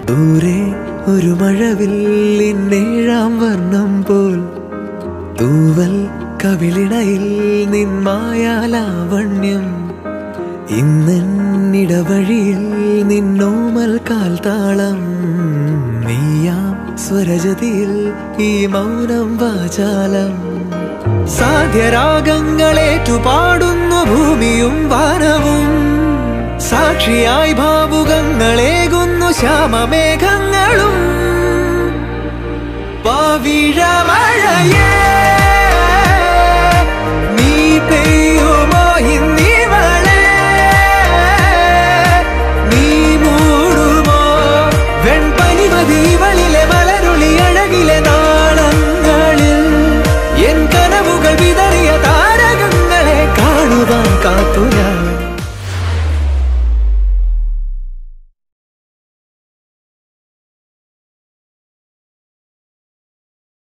ദൂരെ ഒരു മഴവില്ലിന്നേഴാം വർണ്ണം പോൽ തൂവൽ കവിളിണയിൽ നിന്മായാലാവണ്യം ഇന്നിടവഴിയിൽ നിന്നോമൽ കാൽത്താളം നീയാം സ്വരജതിയിൽ ഈ മൗനം വാചാലം സാധ്യരാഗങ്ങളേറ്റുപാടുന്നു ഭൂമിയും വാനവും സാക്ഷിയായി ഭാവുകങ്ങളേകുന്നു ശ്യാമമേഘങ്ങളും പവിഴമഴയേ